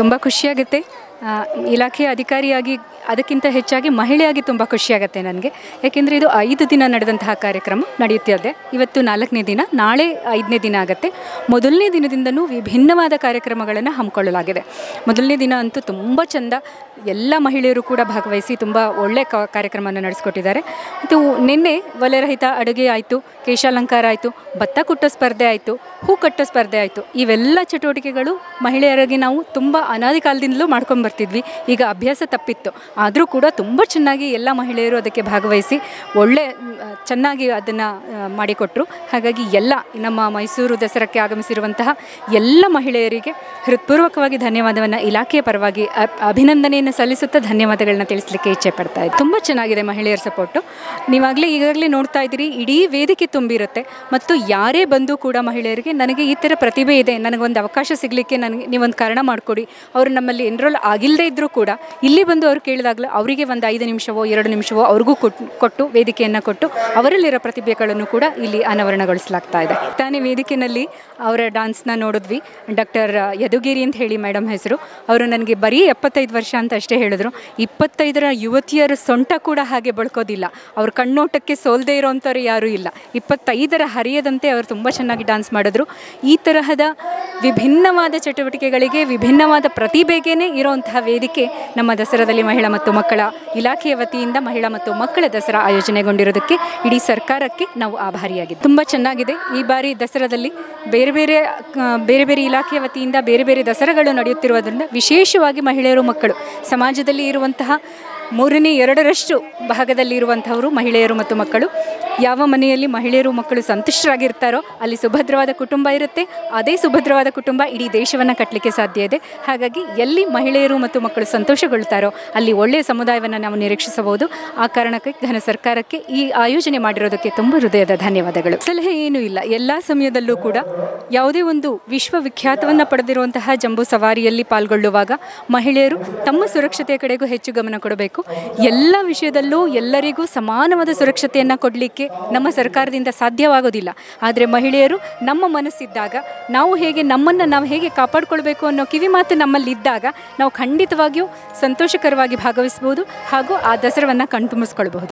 ತುಂಬ ಖುಷಿಯಾಗುತ್ತೆ ಆ, ಇಲಾಖೆಯ ಅಧಿಕಾರಿಯಾಗಿ ಅದಕ್ಕಿಂತ ಹೆಚ್ಚಾಗಿ ಮಹಿಳೆಯಾಗಿ ತುಂಬ ಖುಷಿಯಾಗುತ್ತೆ ನನಗೆ ಯಾಕೆಂದರೆ ಇದು ಐದು ದಿನ ನಡೆದಂತಹ ಕಾರ್ಯಕ್ರಮ ನಡೆಯುತ್ತಿದೆ ಇವತ್ತು ನಾಲ್ಕನೇ ದಿನ ನಾಳೆ ಐದನೇ ದಿನ ಆಗುತ್ತೆ ಮೊದಲನೇ ದಿನದಿಂದನೂ ವಿಭಿನ್ನವಾದ ಕಾರ್ಯಕ್ರಮಗಳನ್ನು ಹಮ್ಮಿಕೊಳ್ಳಲಾಗಿದೆ ಮೊದಲನೇ ದಿನ ಅಂತೂ ತುಂಬ ಚೆಂದ ಎಲ್ಲ ಮಹಿಳೆಯರು ಕೂಡ ಭಾಗವಹಿಸಿ ತುಂಬ ಒಳ್ಳೆಯ ಕ ಕಾರ್ಯಕ್ರಮವನ್ನು ನಡೆಸ್ಕೊಟ್ಟಿದ್ದಾರೆ ಮತ್ತು ನಿನ್ನೆ ಒಲೆರಹಿತ ಅಡುಗೆ ಆಯಿತು ಕೇಶಾಲಂಕಾರ ಆಯಿತು ಭತ್ತ ಕುಟ್ಟೋ ಸ್ಪರ್ಧೆ ಆಯಿತು ಹೂ ಕಟ್ಟೋ ಸ್ಪರ್ಧೆ ಆಯಿತು ಇವೆಲ್ಲ ಚಟುವಟಿಕೆಗಳು ಮಹಿಳೆಯರಿಗೆ ನಾವು ತುಂಬ ಅನಾದಿ ಕಾಲದಿಂದಲೂ ಮಾಡ್ಕೊಂಡು ಬರ್ತಿದ್ವಿ ಈಗ ಅಭ್ಯಾಸ ತಪ್ಪಿತ್ತು ಆದರೂ ಕೂಡ ತುಂಬ ಚೆನ್ನಾಗಿ ಎಲ್ಲ ಮಹಿಳೆಯರು ಅದಕ್ಕೆ ಭಾಗವಹಿಸಿ ಒಳ್ಳೆ ಮ್, ಚೆನ್ನಾಗಿ ಅದನ್ನು ಮಾಡಿಕೊಟ್ರು ಹಾಗಾಗಿ ಎಲ್ಲ ನಮ್ಮ ಮೈಸೂರು ದಸರಾಕ್ಕೆ ಆಗಮಿಸಿರುವಂತಹ ಎಲ್ಲ ಮಹಿಳೆಯರಿಗೆ ಹೃತ್ಪೂರ್ವಕವಾಗಿ ಧನ್ಯವಾದವನ್ನು ಇಲಾಖೆಯ ಪರವಾಗಿ ಅ- ಅಭಿನಂದನೆಯನ್ನು ಸಲ್ಲಿಸುತ್ತಾ ಧನ್ಯವಾದಗಳನ್ನ ತಿಳಿಸ್ಲಿಕ್ಕೆ ಇಚ್ಛೆ ಪಡ್ತಾ ಇದ್ದೆ ತುಂಬ ಚೆನ್ನಾಗಿದೆ ಮಹಿಳೆಯರ ಸಪೋರ್ಟು ನೀವಾಗಲೇ ಈಗಾಗಲೇ ನೋಡ್ತಾ ಇದ್ದೀರಿ ಇಡೀ ವೇದಿಕೆ ತುಂಬಿರುತ್ತೆ ಮತ್ತು ಯಾರೇ ಬಂದು ಕೂಡ ಮಹಿಳೆಯರಿಗೆ ನನಗೆ ಈ ಥರ ಪ್ರತಿಭೆ ಇದೆ ನನಗೊಂದು ಅವಕಾಶ ಸಿಗಲಿಕ್ಕೆ ನನಗೆ ನೀವೊಂದು ಕಾರಣ ಮಾಡಿಕೊಡಿ ಅವರು ನಮ್ಮಲ್ಲಿ ಎನ್ರೋಲ್ ಆಗಿಲ್ಲದೇ ಇದ್ದರೂ ಕೂಡ ಇಲ್ಲಿ ಬಂದು ಅವ್ರು ಕೇಳಿದಾಗಲೂ ಅವರಿಗೆ ಒಂದು ಐದು ನಿಮಿಷವೋ ಎರಡು ನಿಮಿಷವೋ ಅವ್ರಿಗೂ ಕೊಟ್ಟು ಕೊಟ್ಟು ವೇದಿಕೆಯನ್ನು ಕೊಟ್ಟು ಅವರಲ್ಲಿರೋ ಪ್ರತಿಭೆಗಳನ್ನು ಕೂಡ ಇಲ್ಲಿ ಅನಾವರಣಗೊಳಿಸಲಾಗ್ತಾ ಇದೆ ತಾನೇ ವೇದಿಕೆಯಲ್ಲಿ ಅವರ ಡಾನ್ಸ್ನ ನೋಡಿದ್ವಿ ಡಾಕ್ಟರ್ ಯದುಗಿರಿ ಅಂತ ಹೇಳಿ ಮೇಡಮ್ ಹೆಸರು ಅವರು ನನಗೆ ಬರೀ ಎಪ್ಪತ್ತೈದು ವರ್ಷ ಅಂತ ಅಷ್ಟೇ ಹೇಳಿದ್ರು ಇಪ್ಪತ್ತೈದರ ಯುವತಿಯರ ಸೊಂಟ ಕೂಡ ಹಾಗೆ ಬಳ್ಕೋದಿಲ್ಲ ಅವ್ರ ಕಣ್ಣೋಟಕ್ಕೆ ಸೋಲ್ದೇ ಇರೋವಂಥವ್ರು ಯಾರೂ ಇಲ್ಲ ಇಪ್ಪತ್ತೈದರ ಹರಿಯದಂತೆ ಅವರು ತುಂಬ ಚೆನ್ನಾಗಿ ಡಾನ್ಸ್ ಮಾಡಿದ್ರು ಈ ತರಹದ ವಿಭಿನ್ನವಾದ ಚಟುವಟಿಕೆಗಳಿಗೆ ವಿಭಿನ್ನವಾದ ಪ್ರತಿಭೆಗೇನೆ ಇರುವಂತಹ ವೇದಿಕೆ ನಮ್ಮ ದಸರಾದಲ್ಲಿ ಮಹಿಳಾ ಮತ್ತು ಮಕ್ಕಳ ಇಲಾಖೆಯ ವತಿಯಿಂದ ಮಹಿಳಾ ಮತ್ತು ಮಕ್ಕಳ ದಸರಾ ಆಯೋಜನೆಗೊಂಡಿರೋದಕ್ಕೆ ಇಡೀ ಸರ್ಕಾರಕ್ಕೆ ನಾವು ಆಭಾರಿಯಾಗಿದ್ದು ತುಂಬ ಚೆನ್ನಾಗಿದೆ ಈ ಬಾರಿ ದಸರಾದಲ್ಲಿ ಬೇರೆ ಬೇರೆ ಆ, ಬೇರೆ ಬೇರೆ ಇಲಾಖೆಯ ವತಿಯಿಂದ ಬೇರೆ ಬೇರೆ ದಸರಾಗಳು ನಡೆಯುತ್ತಿರುವುದರಿಂದ ವಿಶೇಷವಾಗಿ ಮಹಿಳೆಯರು ಮಕ್ಕಳು ಸಮಾಜದಲ್ಲಿ ಇರುವಂತಹ ಮೂರನೇ ಎರಡರಷ್ಟು ಭಾಗದಲ್ಲಿ ಇರುವಂಥವರು ಮಹಿಳೆಯರು ಮತ್ತು ಮಕ್ಕಳು ಯಾವ ಮನೆಯಲ್ಲಿ ಮಹಿಳೆಯರು ಮಕ್ಕಳು ಸಂತುಷ್ಟರಾಗಿರ್ತಾರೋ ಅಲ್ಲಿ ಸುಭದ್ರವಾದ ಕುಟುಂಬ ಇರುತ್ತೆ ಅದೇ ಸುಭದ್ರವಾದ ಕುಟುಂಬ ಇಡೀ ದೇಶವನ್ನು ಕಟ್ಟಲಿಕ್ಕೆ ಸಾಧ್ಯ ಇದೆ ಹಾಗಾಗಿ ಎಲ್ಲಿ ಮಹಿಳೆಯರು ಮತ್ತು ಮಕ್ಕಳು ಸಂತೋಷಗೊಳ್ತಾರೋ ಅಲ್ಲಿ ಒಳ್ಳೆಯ ಸಮುದಾಯವನ್ನು ನಾವು ನಿರೀಕ್ಷಿಸಬಹುದು ಆ ಕಾರಣಕ್ಕೆ ಘನ ಸರ್ಕಾರಕ್ಕೆ ಈ ಆಯೋಜನೆ ಮಾಡಿರೋದಕ್ಕೆ ತುಂಬ ಹೃದಯದ ಧನ್ಯವಾದಗಳು ಸಲಹೆ ಏನೂ ಇಲ್ಲ ಎಲ್ಲ ಸಮಯದಲ್ಲೂ ಕೂಡ ಯಾವುದೇ ಒಂದು ವಿಶ್ವವಿಖ್ಯಾತವನ್ನು ಪಡೆದಿರುವಂತಹ ಜಂಬೂ ಸವಾರಿಯಲ್ಲಿ ಪಾಲ್ಗೊಳ್ಳುವಾಗ ಮಹಿಳೆಯರು ತಮ್ಮ ಸುರಕ್ಷತೆಯ ಕಡೆಗೂ ಹೆಚ್ಚು ಗಮನ ಕೊಡಬೇಕು ಎಲ್ಲ ವಿಷಯದಲ್ಲೂ ಎಲ್ಲರಿಗೂ ಸಮಾನವಾದ ಸುರಕ್ಷತೆಯನ್ನು ಕೊಡಲಿಕ್ಕೆ ನಮ್ಮ ಸರ್ಕಾರದಿಂದ ಸಾಧ್ಯವಾಗೋದಿಲ್ಲ ಆದರೆ ಮಹಿಳೆಯರು ನಮ್ಮ ಮನಸ್ಸಿದ್ದಾಗ ನಾವು ಹೇಗೆ ನಮ್ಮನ್ನು ನಾವು ಹೇಗೆ ಕಾಪಾಡಿಕೊಳ್ಬೇಕು ಅನ್ನೋ ಕಿವಿ ಮಾತು ನಮ್ಮಲ್ಲಿದ್ದಾಗ ನಾವು ಖಂಡಿತವಾಗಿಯೂ ಸಂತೋಷಕರವಾಗಿ ಭಾಗವಹಿಸ್ಬೋದು ಹಾಗೂ ಆ ದಸರವನ್ನು ಕಣ್ತುಂಬಿಸ್ಕೊಳ್ಬಹುದು